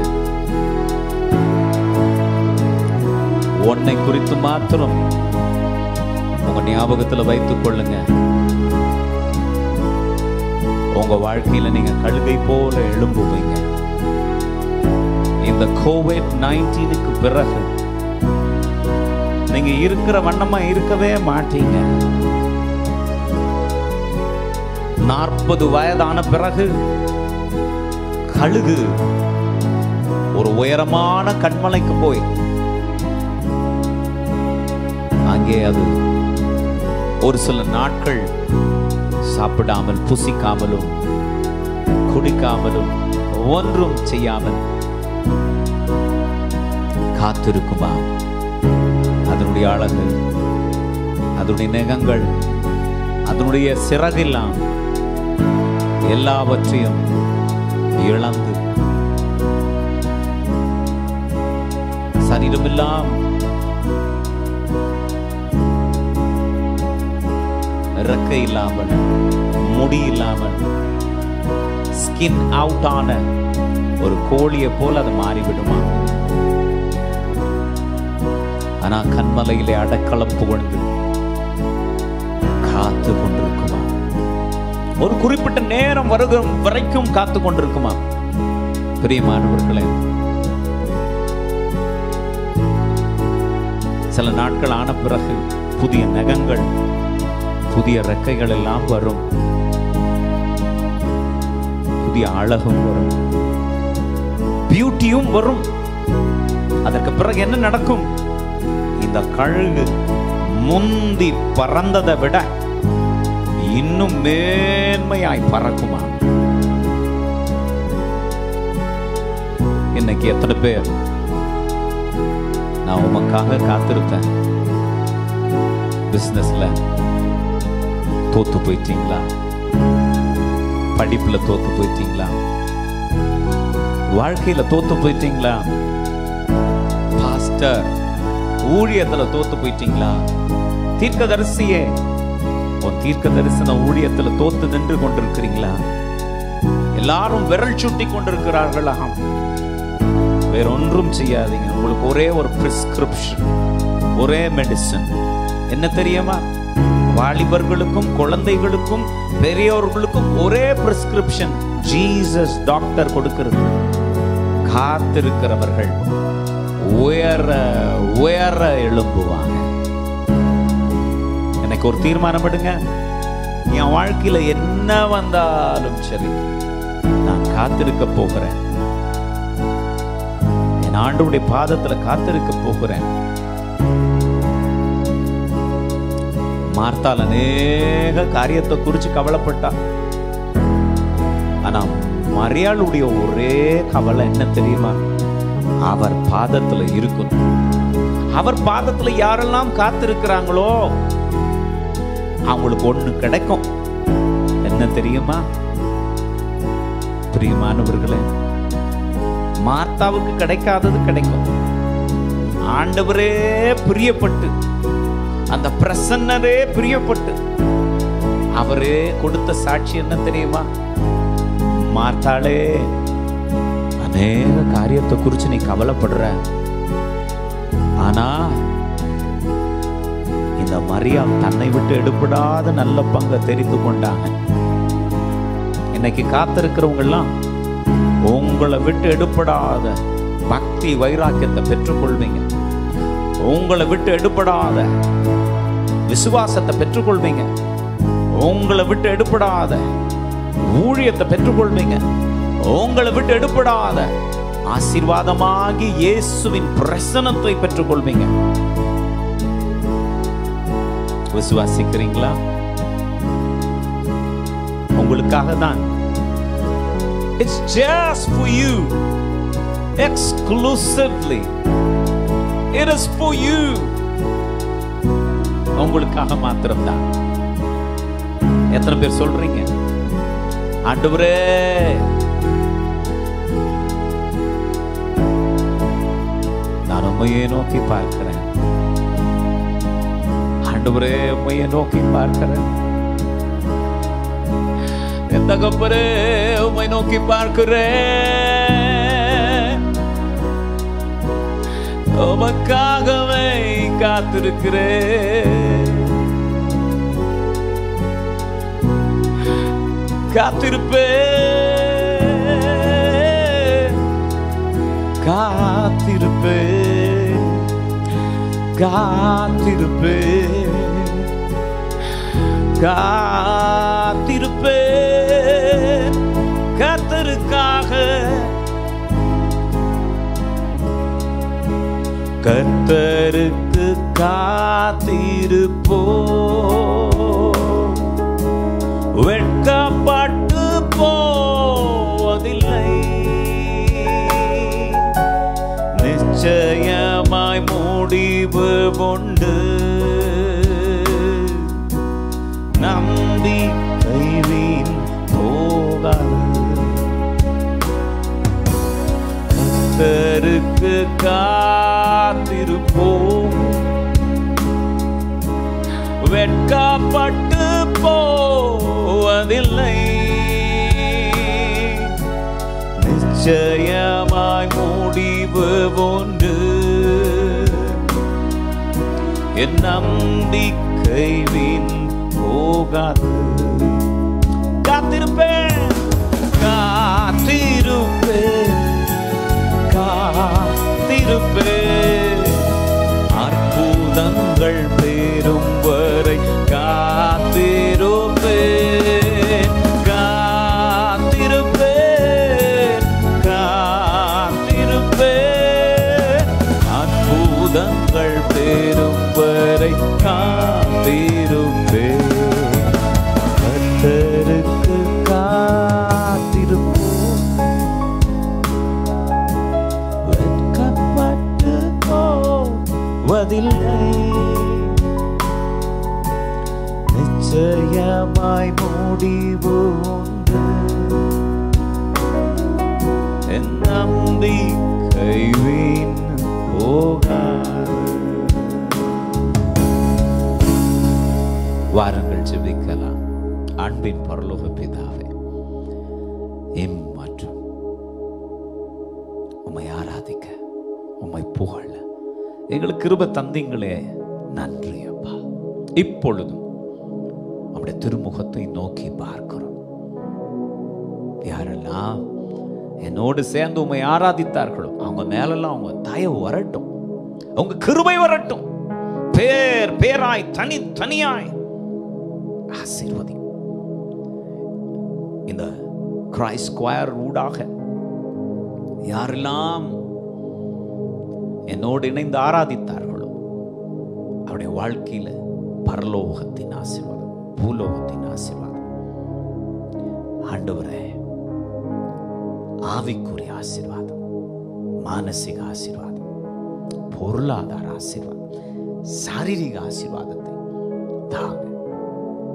[SPEAKER 1] உன்னை குறித்து மாத்திரம் உங்க ஞாபகத்துல வைத்துக் கொள்ளுங்க உங்க வாழ்க்கையில நீங்க கழுகை போல எழும்புவீங்க இந்த கோவிட் நைன்டீனுக்கு பிறகு நீங்க இருக்கிற வண்ணமா இருக்கவே மாட்டீங்க நாற்பது வயதான பிறகு கழுகு ஒரு உயரமான கண்மலைக்கு போய் அங்கே அது ஒரு சில நாட்கள் சாப்பிடாமல் புசிக்காமலும் குடிக்காமலும் ஒன்றும் செய்யாமல் காத்திருக்குமா அதனுடைய அழகு அதனுடைய நகங்கள் அதனுடைய சிறகெல்லாம் எல்லாவற்றையும் இழந்து சரீரமெல்லாம் இறக்கை இல்லாமல் முடி இல்லாமல் ஸ்கின் அவுட் ஆன ஒரு கோழியை போல அது மாறிவிடுமா ஆனா கண்மலையிலே அடக்களம் புகழ்ந்து காத்து கொண்டிருக்குமா ஒரு குறிப்பிட்ட நேரம் வருகும் வரைக்கும் காத்து கொண்டிருக்குமா பிரியமானவர்களே சில நாட்கள் ஆன பிறகு புதிய நகங்கள் புதிய ரெக்கைகள் எல்லாம் வரும் புதிய அழகும் வரும் பியூட்டியும் வரும் அதற்கு பிறகு என்ன நடக்கும் இந்த கழுகு முந்தி பறந்ததை விட இன்னும் மேன்மையாய் பறக்குமா இன்னைக்கு எத்தனை பேர் நான் உமக்காக காத்திருப்பேன் பிசினஸ்ல தோத்து போயிட்டீங்களா படிப்புல தோத்து போயிட்டீங்களா வாழ்க்கையில தோத்து போயிட்டீங்களா பாஸ்டர் ஊழியத்துல தோத்து போயிட்டீங்களா தீர்க்கதரிசியே உன் தீர்க்க தரிசன ஊழியத்துல தோத்து நின்று கொண்டிருக்கிறீங்களா எல்லாரும் விரல் சுட்டி கொண்டிருக்கிறார்களாம் வேற ஒன்றும் செய்யாதீங்க உங்களுக்கு ஒரே ஒரு பிரிஸ்கிரிப்ஷன் ஒரே மெடிசன் என்ன தெரியுமா வாலிபர்களுக்கும் குழந்தைகளுக்கும் பெரியோர்களுக்கும் ஒரே பிரிஸ்கிரிப்ஷன் ஜீசஸ் டாக்டர் கொடுக்கிறது காத்திருக்கிறவர்கள் உயர உயர எழும்புவாங்க எனக்கு ஒரு தீர்மானம் எடுங்க என் வாழ்க்கையில என்ன வந்தாலும் சரி நான் காத்திருக்க போகிறேன் என் ஆண்டுடைய பாதத்துல காத்திருக்க போகிறேன் மார்த்தால் அநேக காரியத்தை குறிச்சு கவலைப்பட்டா ஆனா மரியாளுடைய ஒரே கவலை என்ன தெரியுமா அவர் பாதத்துல இருக்கணும் அவர் பாதத்துல யாரெல்லாம் காத்திருக்கிறாங்களோ அவங்களுக்கு ஒண்ணு கிடைக்கும் என்ன தெரியுமா பிரியமானவர்களே மார்த்தாவுக்கு கிடைக்காதது கிடைக்கும் ஆண்டவரே பிரியப்பட்டு அந்த பிரசன்னரே பிரியப்பட்டு அவரே கொடுத்த சாட்சி என்ன தெரியுமா மார்த்தாளே அநேக காரியத்தை குறிச்சு நீ கவலைப்படுற ஆனா இந்த மரியாள் தன்னை விட்டு எடுபடாத நல்ல பங்கை தெரிந்து கொண்டாங்க இன்னைக்கு காத்திருக்கிறவங்க எல்லாம் உங்களை விட்டு எடுபடாத பக்தி வைராக்கியத்தை பெற்றுக்கொள்வீங்க உங்களை விட்டு எடுபடாத விசுவாசத்தை பெற்றுக்கொள்வீங்க உங்களை விட்டு எடுபடாத ஊழியத்தை பெற்றுக்கொள்வீங்க உங்களை விட்டு எடுபடாத ஆசீர்வாதமாகி இயேசுவின் பிரசனத்தை பெற்றுக்கொள்வீங்க விசுவாசிக்கிறீங்களா உங்களுக்காக தான் it's just for you exclusively it is for you உங்களுக்காக மாத்திரம்தான் எத்தனை பேர் சொல்றீங்க ஆண்டவரே நான் உண்மையை நோக்கி பார்க்கிறேன் ஆண்டவரே உண்மையை நோக்கி பார்க்கிறேன் எந்த கப்பரே உண்மை நோக்கி பார்க்கிறேன் உமக்காகவே காத்திருக்கிறேன் காத்திருப்பேன் காத்திருப்பேன் காத்திருப்பேன் காத்திருப்பேன் கத்தருக்காக கத்தருக்கு காத்திருப்போ வெட்கப்பட்டு போவதில்லை நிச்சயமாய் முடிவு உண்டு நம்பி கைவீன் போகாது கத்தருக்கு காத்திருப்போம் வெட்கப்பட்டு போவதில்லை நிச்சயமாய் முடிவு ஒன்று என் நம்பிக்கை வீண் போகாது காத்திருப்பேன் காத்திருப்பேன் காத்திருப்பேன் அற்புதங்கள் பெறும் வரை காத்திருப்பேன் காத்திருப்பேன் காத்திருப்பேன் அற்புதங்கள் பெறும் வரை காத்திருப்பேன் கர்த்தருக்கு காத்திருப்போம் வெட்கப்பட்டு போவதில்லை நிச்சயமாய் முடிவு உண்டு என் நம்பிக்கை வீண் போகாது வாருங்கள் ஜெபிக்கலாம் அன்பின் பரலோக பிதாவே இம்மாற்றம் உம்மை ஆராதிக்க உம்மை புகழ எங்களுக்கு கிருப தந்தீங்களே நன்றி அப்பா இப்பொழுதும் அவருடைய திருமுகத்தை நோக்கி பார்க்கிறோம் யாரெல்லாம் என்னோடு சேர்ந்து உம்மை ஆராதித்தார்களோ அவங்க மேலெல்லாம் அவங்க தயவு வரட்டும் அவங்க கிருபை வரட்டும் பேர் பேராய் தனி தனியாய் ஆசீர்வதி இந்த கிரைஸ்ட் ஸ்கொயர் ஊடாக யாரெல்லாம் என்னோடு இணைந்து ஆராதித்தார்களோ அவருடைய வாழ்க்கையில பரலோகத்தின் ஆசீர்வாதம் பூலோகத்தின் ஆசீர்வாதம் ஆண்டவரே ஆவிக்குரிய ஆசீர்வாதம் மானசிக ஆசீர்வாதம் பொருளாதார ஆசீர்வாதம் சாரீரிக ஆசீர்வாதத்தை தாங்க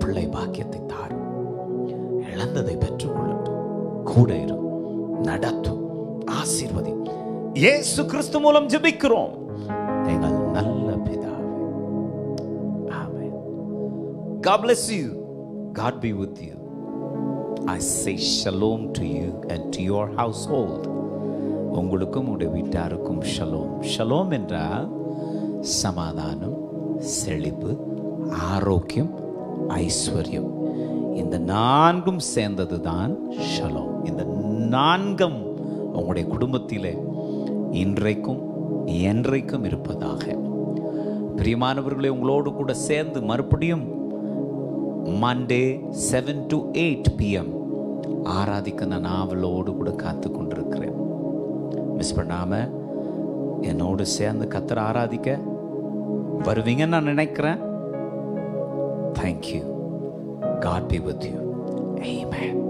[SPEAKER 1] பிள்ளை பாக்கியத்தை தாரும் இழந்ததை பெற்றுக்கொள்ளட்டும் கூட இரு நடத்தும் ஆசீர்வதி இயேசு கிறிஸ்து மூலம் ஜெபிக்கிறோம் எங்கள் நல்ல பிதாவே ஆமென் God bless you. God be with you. I say shalom to you and to your household. உங்களுக்கும் உடைய வீட்டாருக்கும் ஷலோம் ஷலோம் என்றால் சமாதானம் செழிப்பு ஆரோக்கியம் ஐஸ்வர்யம் இந்த நான்கும் சேர்ந்தது தான் ஷலோம் இந்த நான்கும் உங்களுடைய குடும்பத்திலே இன்றைக்கும் என்றைக்கும் இருப்பதாக பிரியமானவர்களே உங்களோடு கூட சேர்ந்து மறுபடியும் Monday seven to eight PM ஆராதிக்க நான் ஆவலோடு கூட காத்து கொண்டிருக்கிறேன் மிஸ் பண்ணாம என்னோடு சேர்ந்து கத்தரை ஆராதிக்க வருவீங்கன்னு நான் நினைக்கிறேன் thank you God be with you Amen.